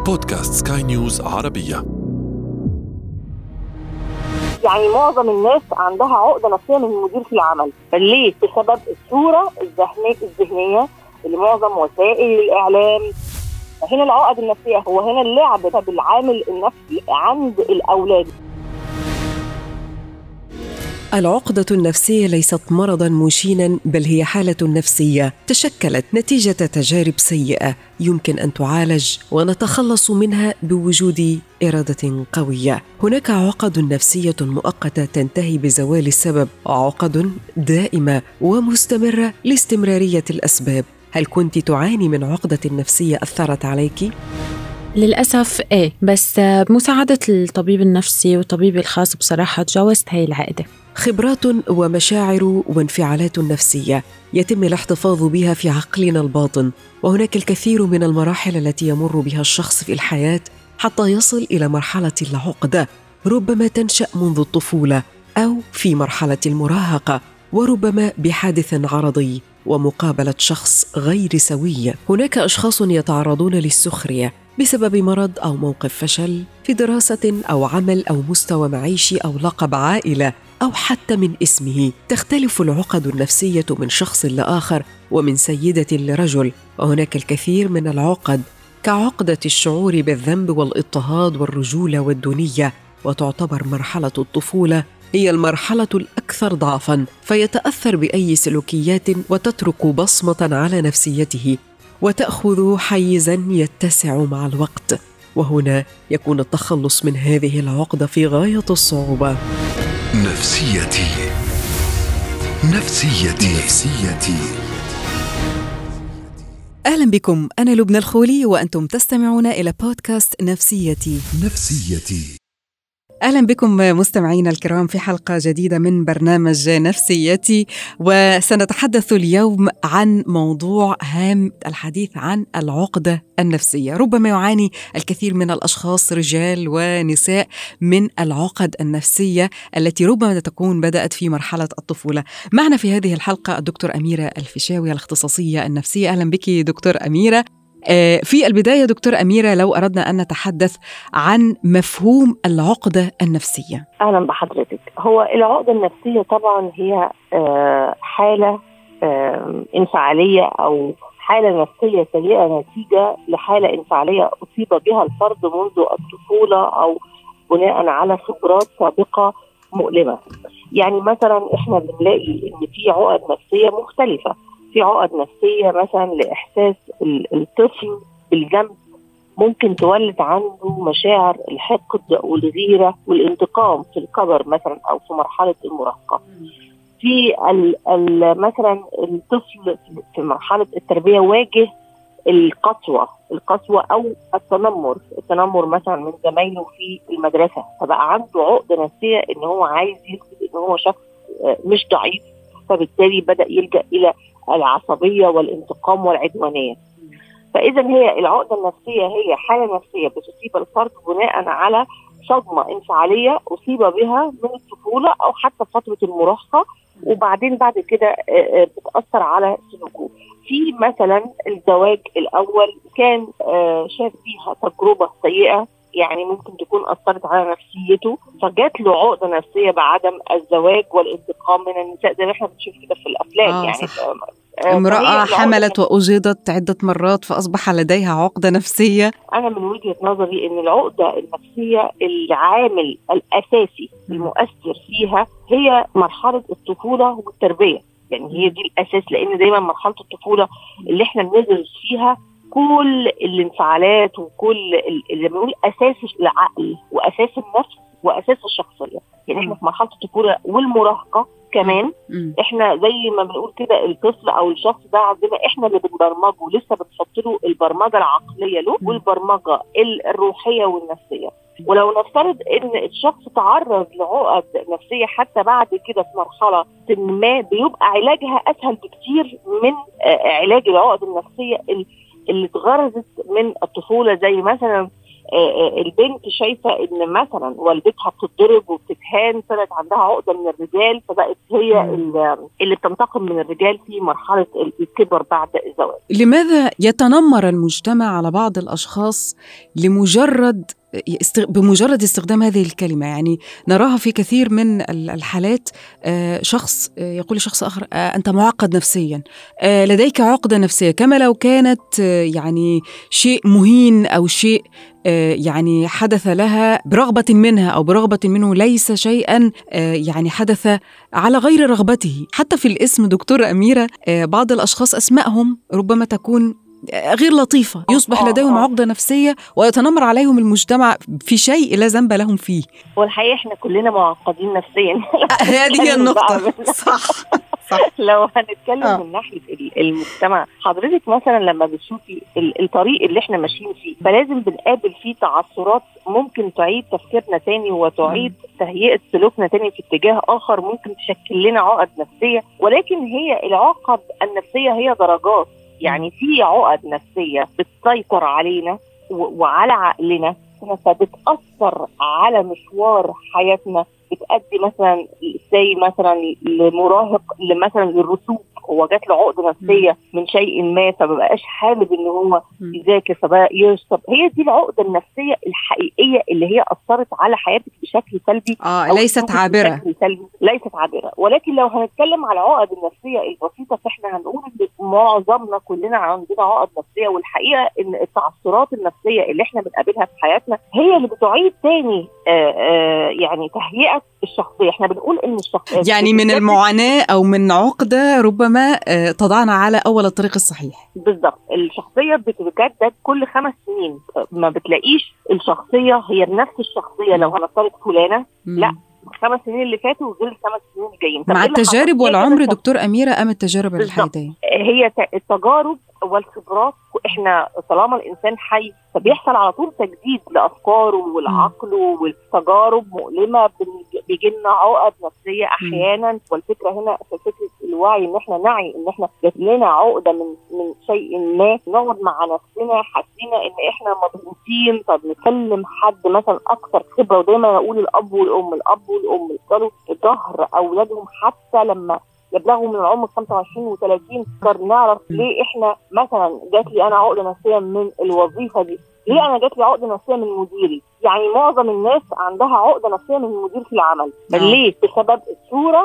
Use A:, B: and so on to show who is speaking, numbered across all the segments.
A: بودكاست سكاي نيوز عربية
B: يعني معظم الناس عندها عقده نفسيه من المدير في العمل ليه بسبب الصوره الذهنيه الذهنيه اللي معظم وسائل الاعلام هنا العقد النفسيه هو هنا اللعب بالعامل النفسي عند الاولاد
C: العقدة النفسية ليست مرضا مشينا بل هي حالة نفسية تشكلت نتيجة تجارب سيئة يمكن أن تعالج ونتخلص منها بوجود إرادة قوية. هناك عقد نفسية مؤقتة تنتهي بزوال السبب وعقد دائمة ومستمرة لاستمرارية الأسباب. هل كنت تعاني من عقدة نفسية أثرت عليك؟
D: للأسف إيه بس بمساعدة الطبيب النفسي والطبيب الخاص بصراحة تجاوزت هاي العقدة
C: خبرات ومشاعر وانفعالات نفسيه يتم الاحتفاظ بها في عقلنا الباطن وهناك الكثير من المراحل التي يمر بها الشخص في الحياه حتى يصل الى مرحله العقده ربما تنشا منذ الطفوله او في مرحله المراهقه وربما بحادث عرضي ومقابله شخص غير سوي هناك اشخاص يتعرضون للسخريه بسبب مرض او موقف فشل في دراسه او عمل او مستوى معيشي او لقب عائله او حتى من اسمه تختلف العقد النفسيه من شخص لاخر ومن سيده لرجل وهناك الكثير من العقد كعقده الشعور بالذنب والاضطهاد والرجوله والدونيه وتعتبر مرحله الطفوله هي المرحله الاكثر ضعفا فيتاثر باي سلوكيات وتترك بصمه على نفسيته وتاخذ حيزا يتسع مع الوقت وهنا يكون التخلص من هذه العقده في غايه الصعوبه
A: نفسيتي نفسيتي نفسيتي
E: اهلا بكم انا لبنى الخولي وانتم تستمعون الى بودكاست نفسيتي
A: نفسيتي
E: اهلا بكم مستمعينا الكرام في حلقه جديده من برنامج نفسيتي وسنتحدث اليوم عن موضوع هام الحديث عن العقده النفسيه ربما يعاني الكثير من الاشخاص رجال ونساء من العقد النفسيه التي ربما تكون بدات في مرحله الطفوله معنا في هذه الحلقه الدكتور اميره الفيشاوي الاختصاصيه النفسيه اهلا بك دكتور اميره آه، في البداية دكتور أميرة لو أردنا أن نتحدث عن مفهوم العقدة النفسية
B: اهلا بحضرتك هو العقده النفسيه طبعا هي آه، حاله آه، انفعاليه او حاله نفسيه سيئه نتيجه لحاله انفعاليه اصيب بها الفرد منذ الطفوله او بناء على خبرات سابقه مؤلمه يعني مثلا احنا بنلاقي ان في عقد نفسيه مختلفه في عقد نفسيه مثلا لاحساس ال- الطفل بالذنب ممكن تولد عنده مشاعر الحقد والغيره والانتقام في الكبر مثلا او في مرحله المراهقه. في ال ال مثلا الطفل في مرحله التربيه واجه القسوه، القسوه او التنمر، التنمر مثلا من زمايله في المدرسه فبقى عنده عقده نفسيه ان هو عايز يثبت ان هو شخص آه، مش ضعيف فبالتالي بدا يلجا الى العصبيه والانتقام والعدوانيه. فاذا هي العقده النفسيه هي حاله نفسيه بتصيب الفرد بناء على صدمه انفعاليه اصيب بها من الطفوله او حتى فتره المراهقه وبعدين بعد كده آه، آه، بتاثر على سلوكه. في مثلا الزواج الاول كان آه، شاف فيها تجربه سيئه يعني ممكن تكون اثرت على نفسيته فجات له عقده نفسيه بعدم الزواج والانتقام من النساء زي ما احنا بنشوف كده في الافلام
E: آه،
B: يعني
E: صح.
B: آه، فهي
E: امرأة
B: العقدة
E: حملت وأجهضت عدة مرات فأصبح لديها عقدة نفسية
B: انا من وجهه نظري ان العقده النفسيه العامل الاساسي المؤثر فيها هي مرحله الطفوله والتربيه يعني هي دي الاساس لان دايما مرحله الطفوله اللي احنا بندرس فيها كل الانفعالات وكل ال- اللي بنقول اساس العقل واساس النفس واساس الشخصيه يعني احنا في مرحله الطفوله والمراهقه كمان
E: مم.
B: احنا زي ما بنقول كده الطفل او الشخص ده عندنا احنا اللي بنبرمجه لسه بنحط له البرمجه العقليه له
E: مم.
B: والبرمجه ال- الروحيه والنفسيه ولو نفترض ان الشخص تعرض لعقد نفسيه حتى بعد كده في مرحله ما بيبقى علاجها اسهل بكتير من آه، علاج العقد النفسيه ال- اللي اتغرزت من الطفوله زي مثلا البنت شايفه ان مثلا والدتها بتتضرب وبتتهان طلعت عندها عقده من الرجال فبقت هي اللي بتنتقم من الرجال في مرحله الكبر بعد الزواج.
E: لماذا يتنمر المجتمع على بعض الاشخاص لمجرد بمجرد استخدام هذه الكلمة يعني نراها في كثير من الحالات شخص يقول لشخص آخر أنت معقد نفسيا لديك عقدة نفسية كما لو كانت يعني شيء مهين أو شيء يعني حدث لها برغبة منها أو برغبة منه ليس شيئا يعني حدث على غير رغبته حتى في الاسم دكتورة أميرة بعض الأشخاص أسمائهم ربما تكون غير لطيفة يصبح لديهم عقدة نفسية ويتنمر عليهم المجتمع في شيء لا ذنب لهم فيه
B: والحقيقة احنا كلنا معقدين نفسيا
E: هذه هي النقطة صح
B: صح لو هنتكلم آه. من ناحيه المجتمع حضرتك مثلا لما بتشوفي الطريق اللي احنا ماشيين فيه فلازم بنقابل فيه تعثرات ممكن تعيد تفكيرنا تاني وتعيد تهيئه سلوكنا تاني في اتجاه اخر ممكن تشكل لنا عقد نفسيه ولكن هي العقد النفسيه هي درجات يعني في عقد نفسيه بتسيطر علينا وعلى عقلنا فبتاثر على مشوار حياتنا بتأدي مثلا زي مثلا لمراهق مثلا للرسوب هو جات له عقده نفسيه من شيء ما فمبقاش حابب ان هو يذاكر فبقى يشرب هي دي العقده النفسيه الحقيقيه اللي هي اثرت على حياتك بشكل سلبي
E: اه ليست عابره
B: بشكل سلبي ليست عابره ولكن لو هنتكلم على العقد النفسيه البسيطه فاحنا هنقول ان معظمنا كلنا عندنا عقد نفسيه والحقيقه ان التعثرات النفسيه اللي احنا بنقابلها في حياتنا هي اللي بتعيد تاني آآ آآ يعني تهيئه الشخصيه احنا بنقول ان الشخصيه
E: يعني من المعاناه او من عقده ربما تضعنا على اول الطريق الصحيح
B: بالضبط الشخصيه بتتجدد كل خمس سنين ما بتلاقيش الشخصيه هي نفس الشخصيه لو هنفترض فلانه لا الخمس سنين اللي فاتوا وغير الخمس سنين الجايين
E: مع التجارب والعمر دكتور أميرة أم التجارب الحياتية؟
B: هي التجارب والخبرات احنا طالما الانسان حي فبيحصل على طول تجديد لافكاره ولعقله والتجارب مؤلمه بيجي لنا عقد نفسيه احيانا والفكره هنا في فكره الوعي ان احنا نعي ان احنا جات لنا عقده من من شيء ما نقعد مع نفسنا حاسين ان احنا مضغوطين طب نكلم حد مثلا اكثر خبره ودايما اقول الاب والام الاب والام يفضلوا ظهر اولادهم حتى لما يبلغوا من العمر 25 و30 نقدر نعرف ليه احنا مثلا جات لي انا عقده نفسيه من الوظيفه دي ليه انا جات لي عقده نفسيه من مديري يعني معظم الناس عندها عقده نفسيه من المدير في العمل ليه بسبب الصوره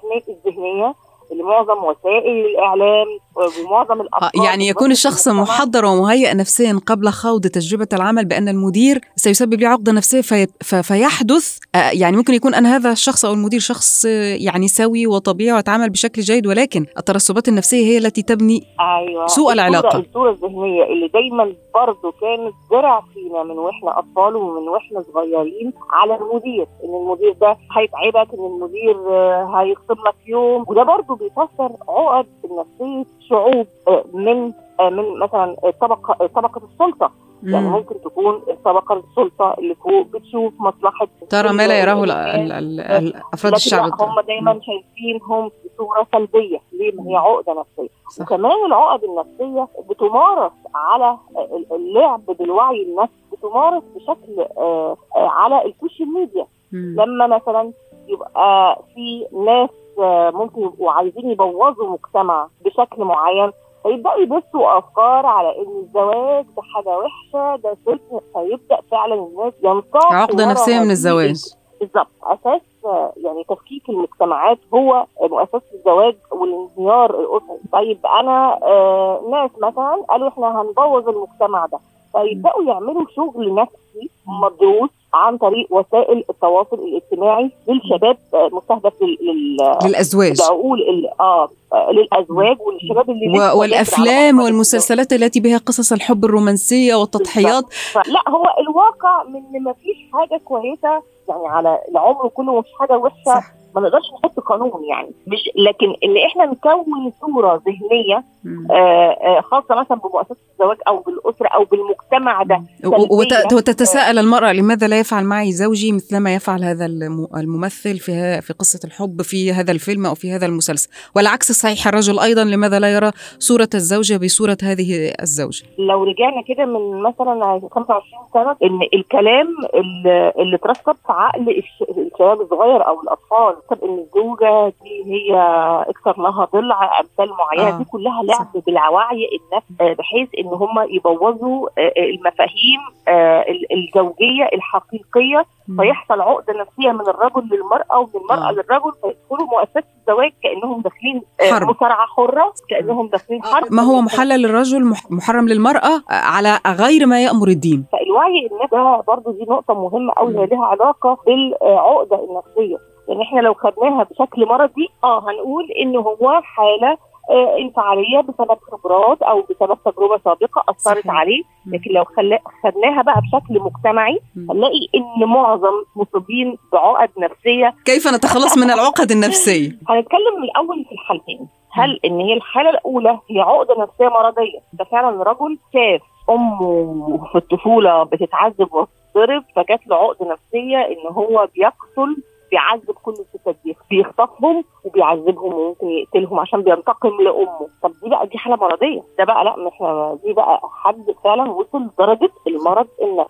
B: الذهنيه اللي معظم وسائل الاعلام ومعظم الافكار
E: يعني يكون الشخص محضر ومهيئ نفسيا قبل خوض تجربه العمل بان المدير سيسبب لي عقده نفسيه في فيحدث يعني ممكن يكون ان هذا الشخص او المدير شخص يعني سوي وطبيعي ويتعامل بشكل جيد ولكن الترسبات النفسيه هي التي تبني
B: أيوة.
E: سوء العلاقه
B: الصوره الذهنيه اللي دايما برضه كانت زرع فينا من واحنا اطفال ومن واحنا صغيرين على المدير ان المدير ده هيتعبك ان المدير هيخصم لك يوم وده برضه بيفسر عقد نفسيه شعوب من من مثلا طبقه طبقه السلطه يعني ممكن تكون طبقه السلطه اللي فوق بتشوف مصلحه
E: ترى ما لا يراه افراد الشعب
B: هم دايما شايفينهم بصوره سلبيه ليه ما هي عقده نفسيه صح. وكمان العقد النفسيه بتمارس على اللعب بالوعي النفسي بتمارس بشكل على السوشيال ميديا لما مثلا يبقى في ناس ممكن يبقوا عايزين يبوظوا مجتمع بشكل معين فيبداوا يبثوا افكار على ان الزواج ده حاجه وحشه ده سلم فيبدا فعلا الناس ينطاق
E: عقده نفسيه من الزواج
B: بالظبط اساس يعني تفكيك المجتمعات هو مؤسسه الزواج والانهيار الاسري طيب انا آه ناس مثلا قالوا احنا هنبوظ المجتمع ده فيبداوا يعملوا شغل نفسي مدروس عن طريق وسائل التواصل الاجتماعي للشباب مستهدف لل...
E: للازواج
B: العقول اه للازواج والشباب اللي
E: و... والافلام والمسلسلات التي بها قصص الحب الرومانسيه والتضحيات
B: لا هو الواقع من ما فيش حاجه كويسه يعني على العمر كله مفيش حاجه وحشه صح. ما نقدرش نحط قانون يعني مش لكن ان احنا نكون صوره ذهنيه آه آه خاصه مثلا بمؤسسه الزواج او بالاسره او بالمجتمع ده
E: وتتساءل المراه لماذا لا يفعل معي زوجي مثلما يفعل هذا الممثل في في قصه الحب في هذا الفيلم او في هذا المسلسل والعكس صحيح الرجل ايضا لماذا لا يرى صوره الزوجه بصوره هذه الزوجه
B: لو رجعنا كده من مثلا 25 سنه ان الكلام اللي, اللي اترسب في عقل الشباب الصغير او الاطفال ان الزوجه دي هي اكثر لها ضلع امثال معينه آه. دي كلها لعب بالوعي النفس آه، بحيث ان هم يبوظوا آه، المفاهيم الزوجيه الحقيقيه فيحصل عقده نفسيه من الرجل للمراه ومن المراه آه. للرجل فيدخلوا مؤسسه الزواج كانهم داخلين حرب. مصارعه حره كانهم داخلين حرب
E: ما هو محلل للرجل محرم للمراه على غير ما يامر الدين
B: فالوعي النفسي ده برضه دي نقطه مهمه قوي لها علاقه بالعقده النفسيه يعني احنا لو خدناها بشكل مرضي اه هنقول ان هو حاله آه انفعاليه بسبب خبرات او بسبب تجربه سابقه اثرت صحيح. عليه لكن لو خدناها بقى بشكل مجتمعي هنلاقي ان معظم مصابين بعقد نفسيه
E: كيف نتخلص من العقد النفسيه؟
B: هنتكلم من الاول في الحالتين هل ان هي الحاله الاولى هي عقده نفسيه مرضيه ده فعلا رجل شاف امه في الطفوله بتتعذب وتضرب فجات له عقده نفسيه ان هو بيقتل بيعذب كل الستات دي بيخطفهم وبيعذبهم وممكن يقتلهم عشان بينتقم لامه طب دي بقى دي حاله مرضيه ده بقى لا احنا دي بقى حد فعلا وصل لدرجه المرض ان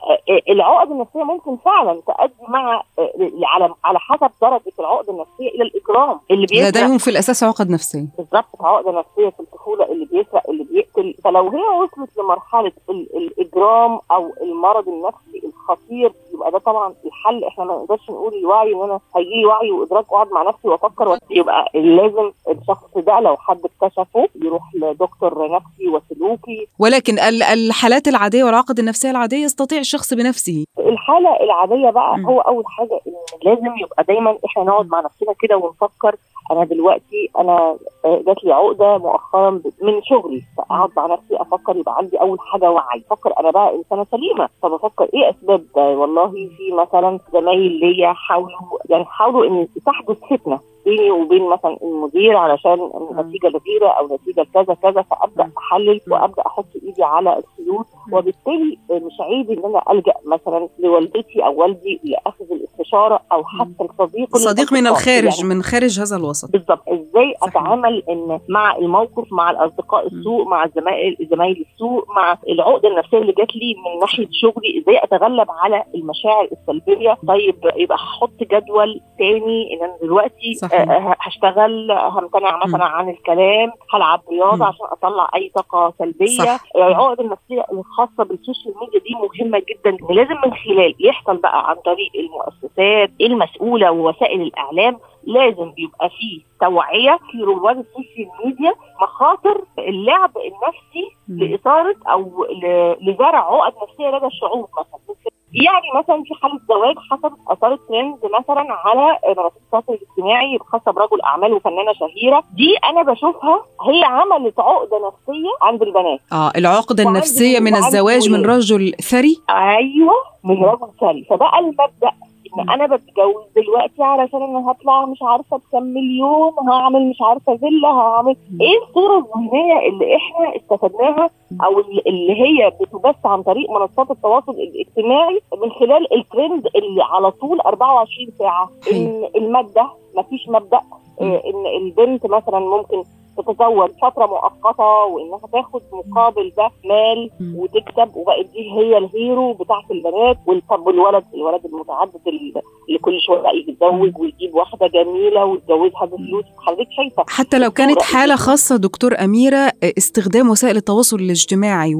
B: العقد النفسيه ممكن فعلا تؤدي مع على على حسب درجه العقد النفسيه الى الاجرام
E: اللي بيسرق لديهم في الاساس عقد نفسيه
B: بالظبط عقده نفسيه في الطفوله اللي بيسرق اللي بيقتل فلو هي وصلت لمرحله الاجرام او المرض النفسي الخطير يبقى ده طبعا الحل احنا ما نقدرش نقول الوعي ان انا هيجي وعي وادراك واقعد مع نفسي وافكر يبقى لازم الشخص ده لو حد اكتشفه يروح لدكتور نفسي وسلوكي
E: ولكن الحالات العاديه والعقد النفسيه العاديه يستطيع الشخص بنفسه
B: الحاله العاديه بقى م. هو اول حاجه ان لازم يبقى دايما احنا نقعد مع نفسنا كده ونفكر انا دلوقتي انا آه، جات لي عقده مؤخرا من شغلي فاقعد مع نفسي افكر يبقى عندي اول حاجه وعي افكر انا بقى انسانه سليمه فبفكر ايه اسباب ده والله في مثلا زمايل ليا حاولوا يعني حاولوا ان تحدث فتنه بيني وبين مثلا المدير علشان نتيجه لغيره او نتيجه كذا كذا فابدا احلل وابدا احط ايدي على السلوك وبالتالي مش عيب ان انا الجا مثلا لوالدتي او والدي لاخذ الاستشاره او حتى الصديق
E: صديق من الخارج يعني من خارج هذا الوسط
B: بالضبط ازاي صحيح. اتعامل ان مع الموقف مع الاصدقاء السوء مع الزمايل زمايل السوء مع العقده النفسيه اللي جات لي من ناحيه شغلي ازاي اتغلب على المشاعر السلبيه طيب يبقى هحط جدول تاني ان انا دلوقتي صحيح. آه، هشتغل همتنع مثلا عن الكلام هلعب رياضه عشان اطلع اي طاقه سلبيه العقد النفسيه الخاصه بالسوشيال ميديا دي مهمه جدا لازم من خلال يحصل بقى عن طريق المؤسسات المسؤوله ووسائل الاعلام لازم يبقى فيه توعيه في رواد السوشيال ميديا مخاطر اللعب النفسي لاثاره او لزرع عقد نفسيه لدى الشعوب مثلا يعني مثلا في حاله زواج حصلت اثارت ترند مثلا على منصات التواصل الاجتماعي خاصه برجل اعمال وفنانه شهيره دي انا بشوفها هي عملت عقده نفسيه عند البنات
E: اه العقده النفسيه من الزواج من رجل ثري
B: ايوه من رجل ثري فبقى المبدا ان انا بتجوز دلوقتي علشان انا هطلع مش عارفه بكام مليون هعمل مش عارفه فيلا هعمل ايه الصوره الذهنيه اللي احنا استفدناها او اللي هي بتبث عن طريق منصات التواصل الاجتماعي من خلال الترند اللي على طول 24 ساعه ان الماده مفيش مبدا ان البنت مثلا ممكن تتزوج فتره مؤقته وانها تاخد مقابل ده مال وتكسب وبقت دي هي الهيرو بتاعت البنات والطب الولد الولد المتعدد اللي كل شويه بقى يتزوج ويجيب واحده جميله ويتجوزها بفلوس حضرتك شايفه
E: حتى لو كانت حاله خاصه دكتور اميره استخدام وسائل التواصل الاجتماعي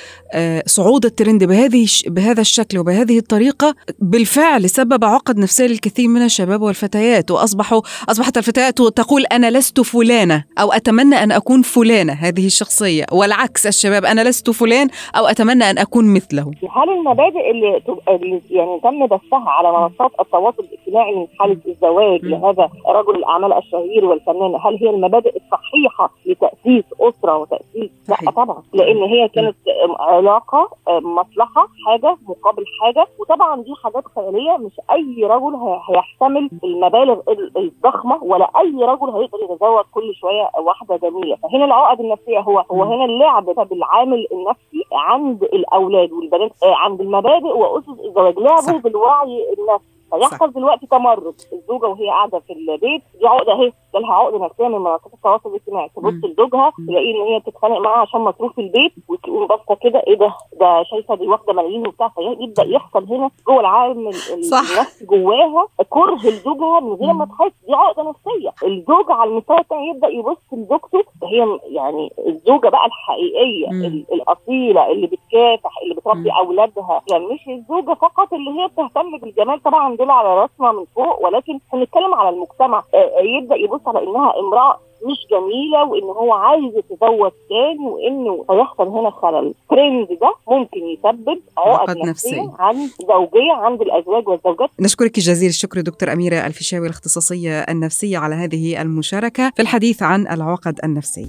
E: وصعود الترند بهذه بهذا الشكل وبهذه الطريقه بالفعل سبب عقد نفسيه للكثير من الشباب والفتيات واصبحوا اصبحت الفتيات تقول انا لست فلانه او أتم اتمنى ان اكون فلانه هذه الشخصيه والعكس الشباب انا لست فلان او اتمنى ان اكون مثله
B: هل المبادئ اللي, اللي يعني تم بثها على منصات التواصل الاجتماعي من حاله الزواج لهذا رجل الاعمال الشهير والفنان هل هي المبادئ الصحيحه لتاسيس اسره وتاسيس لا طبعا لان هي كانت علاقه مصلحه حاجه مقابل حاجه وطبعا دي حاجات خياليه مش اي رجل هيحتمل المبالغ الضخمه ولا اي رجل هيقدر يتزوج كل شويه واحده جميله فهنا العقد النفسيه هو هو هنا اللعب بالعامل النفسي عند الاولاد والبنات عند المبادئ واسس الزواج لعبوا بالوعي النفسي فيحصل دلوقتي تمرد الزوجه وهي قاعده في البيت دي عقده اهي جالها عقده نفسيه من منصات التواصل الاجتماعي تبص لزوجها تلاقي ان هي بتتخانق معاه عشان مصروف البيت وتقوم باصه كده ايه ده ده شايفه دي واخده ملايين وبتاع فيبدا يحصل هنا جوه العالم النفسي جواها كره لزوجها من غير ما تحس دي عقده نفسيه الزوج على المستوى الثاني يبدا يبص لزوجته هي يعني الزوجه بقى الحقيقيه مم. الاصيله اللي بتكافح اللي بتربي مم. اولادها يعني مش الزوجه فقط اللي هي بتهتم بالجمال طبعا دول على راسنا من فوق ولكن هنتكلم على المجتمع يبدا يبص على انها امراه مش جميله وان هو عايز يتزوج تاني وانه هيحصل هنا خلل الترند ده ممكن يسبب عقد نفسيه عند زوجيه عند الازواج والزوجات
E: نشكرك جزيل الشكر دكتور اميره الفيشاوي الاختصاصيه النفسيه على هذه المشاركه في الحديث عن العقد النفسيه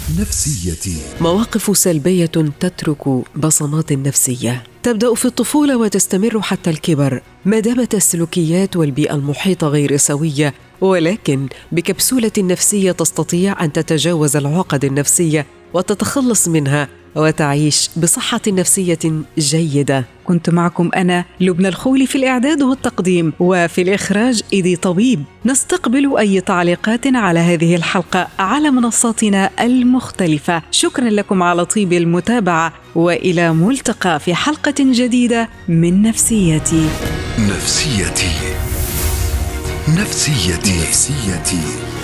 A: نفسيتي
C: مواقف سلبيه تترك بصمات نفسيه تبدا في الطفوله وتستمر حتى الكبر ما دامت السلوكيات والبيئه المحيطه غير سويه ولكن بكبسوله نفسيه تستطيع ان تتجاوز العقد النفسيه وتتخلص منها وتعيش بصحة نفسية جيدة
E: كنت معكم أنا لبنى الخولي في الإعداد والتقديم وفي الإخراج إيدي طبيب نستقبل أي تعليقات على هذه الحلقة على منصاتنا المختلفة شكرا لكم على طيب المتابعة وإلى ملتقى في حلقة جديدة من نفسيتي
A: نفسيتي نفسيتي نفسيتي